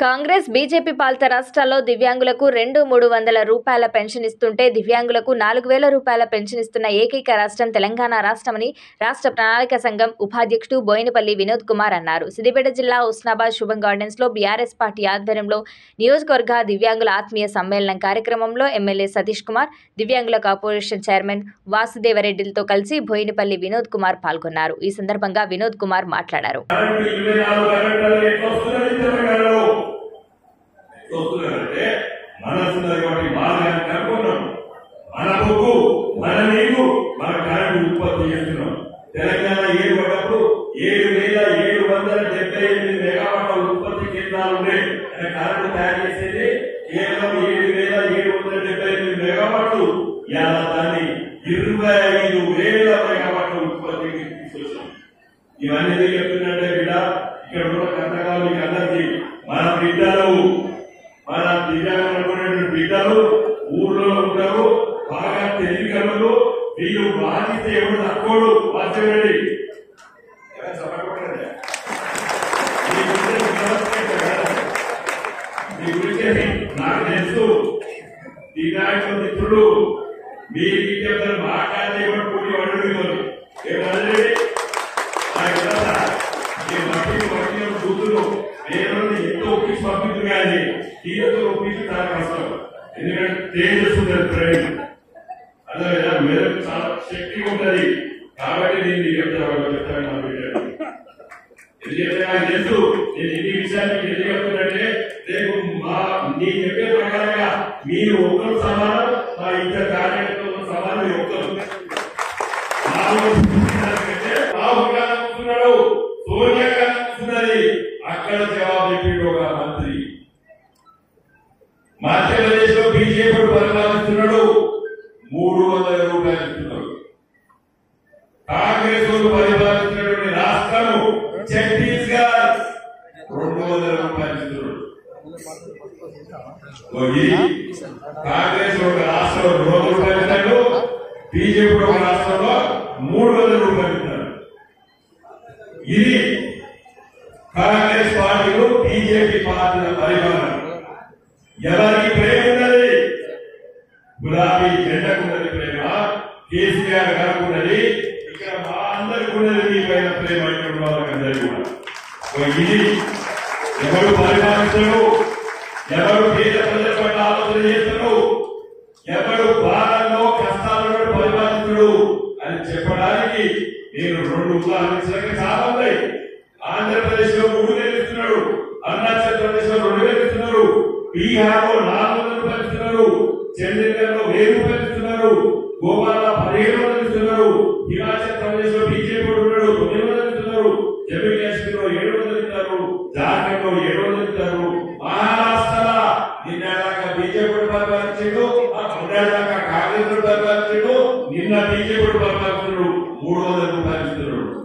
Congress BJP పాలిత రాష్ట్రాల్లో దివ్యాంగులకు రెండు మూడు వందల రూపాయల పెన్షన్ ఇస్తుంటే దివ్యాంగులకు నాలుగు వేల రూపాయల పెన్షన్ ఇస్తున్న ఏకైక రాష్ట్రం తెలంగాణ రాష్ట్రమని రాష్ట్ర ప్రణాళిక సంఘం ఉపాధ్యక్షుడు బోయినపల్లి వినోద్ కుమార్ అన్నారు సిద్దిపేట జిల్లా ఉస్నాబాద్ శుభం గార్డెన్స్ లో బీఆర్ఎస్ పార్టీ ఆధ్వర్యంలో నియోజకవర్గ దివ్యాంగుల ఆత్మీయ సమ్మేళనం కార్యక్రమంలో ఎమ్మెల్యే సతీష్ కుమార్ దివ్యాంగుల కార్పొరేషన్ చైర్మన్ వాసుదేవరెడ్డిలతో కలిసి బోయినపల్లి వినోద్ కుమార్ పాల్గొన్నారు ఈ సందర్భంగా వినోద్ కుమార్ మాట్లాడారు కరెంటు ఇరవై నాలుగు గంటలు ఎట్లా వస్తున్నది తెలంగాణలో ఎట్లా వస్తున్నారంటే మనసున్నది కాబట్టి బాగా కనుక్కున్నాం మన బొగ్గు మన నీరు మన కరెంటు ఉత్పత్తి చేస్తున్నాం తెలంగాణ ఏడు పడ్డప్పుడు ఏడు వేల ఏడు వందల డెబ్బై ఎనిమిది మెగావాట్ల ఉత్పత్తి కేంద్రాలు ఉన్నాయి అంటే కరెంటు తయారు చేసేది కేవలం ఏడు వేల ఏడు వందల డెబ్బై ఎనిమిది మెగావాట్లు ఇలా దాన్ని ఇరవై ఐదు వేల మెగావాట్ల ఉత్పత్తికి తీసుకొచ్చాం ఇవన్నీ ఎందుకు చెప్తున్నట్టే బిడ్డ ఇక్కడ ఉన్న కథకాలు మీకు అందరికి మన బిడ్డలు మన దివ్యాంగులైనటువంటి బిడ్డలు ఊర్లో ఉంటారు బాగా తెలియగలరు వీళ్ళు బాధితే ఎవరు తక్కువడు వాచ్యండి మీ గురించి నాకు తెలుసు దివ్యాంగుల మిత్రుడు మీ విద్యార్థులు మాట్లాడితే ఎవరు పోటీ అడుగుతుంది ఏమన్నది కూతురు నేను ఎంతో ఒప్పించి పంపించు కానీ తీరుతో ఒప్పించి చాలా కష్టం ఎందుకంటే తేజస్సు ప్రేమ అదే మీరు చాలా శక్తి ఉంటది కాబట్టి నేను నీకు చెప్తాను చెప్తాను నా బిడ్డలు. ఎందుకంటే నాకు తెలుసు నేను ఎన్ని విషయాలు మీకు ఎందుకు చెప్తున్నట్టే రేపు మా నీ చెప్పే ప్రకారంగా మీరు ఒక్కరు సమానం మా ఇద్దరు కార్యకర్తలు సమానం మీరు ఒక్కరు రాహుల్ గాంధీ కూర్చున్నాడు సోనియా గాంధీ కూర్చున్నది అక్కడ జవాబు చెప్పిండు ఒక మంత్రి మధ్యప్రదేశ్ లో బీజేపీ పరిపాలిస్తున్నాడు మూడు వందల రూపాయలు ఇస్తున్నాడు కాంగ్రెస్ వాళ్ళు పరిపాలిస్తున్నటువంటి రాష్ట్రం ఛత్తీస్గఢ్ రెండు వందల రూపాయలు ఇస్తున్నాడు ఓ ఇది కాంగ్రెస్ ఒక రాష్ట్రంలో రెండు వందల రూపాయలు ఇస్తాడు బీజేపీ ఒక రాష్ట్రంలో మూడు వందల రూపాయలు ఇస్తారు ఇది కాంగ్రెస్ పార్టీలు బీజేపీ పార్టీల పరిపాలన ఎవరికి ప్రేమ ఉన్నది గులాబీ జెండకు ఉన్నది ప్రేమ కేసీఆర్ గారికి ఉన్నది ఇక్కడ మా అందరికి ఉన్నది మీ పైన ప్రేమ ఇక్కడ ఉన్న వాళ్ళకందరికీ కూడా ఓ ఇది ఎవరు పరిపాలిస్తాడు ఎవరు పేద ప్రజల పట్ల ఆలోచన చేస్తాడు ఎవరు బాధల్లో కష్టాలను పరిపాలిస్తుడు అని చెప్పడానికి నేను రెండు ఉదాహరించడానికి చాలా ఉన్నాయి ఆంధ్రప్రదేశ్ లో మూడు వేలు ఇస్తున్నాడు అరుణాచల్ ప్రదేశ్ లో రెండు వేలు ఇస్తున్నారు బీహార్ లో నాలుగు వందల రూపాయలు ఇస్తున్నారు చండీగఢ్ లో వెయ్యి రూపాయలు ఇస్తున్నారు గోవాలో పదిహేడు వందలు ఇస్తున్నారు హిమాచల్ ప్రదేశ్ లో బీజేపీ ఉన్నాడు తొమ్మిది వందలు ఇస్తున్నారు జమ్మూ కాశ్మీర్ లో ఏడు వందలు ఇస్తారు జార్ఖండ్ లో ఏడు వందలు ఇస్తారు మహారాష్ట్ర నిన్న దాకా బీజేపీ పరిపాలించాడు మొన్నటిదాకా కాంగ్రెస్ పరిపాలించాడు నిన్న బీజేపీ పరిపాలిస్తున్నాడు మూడు వందల రూపాయలు ఇస్తున్నాడు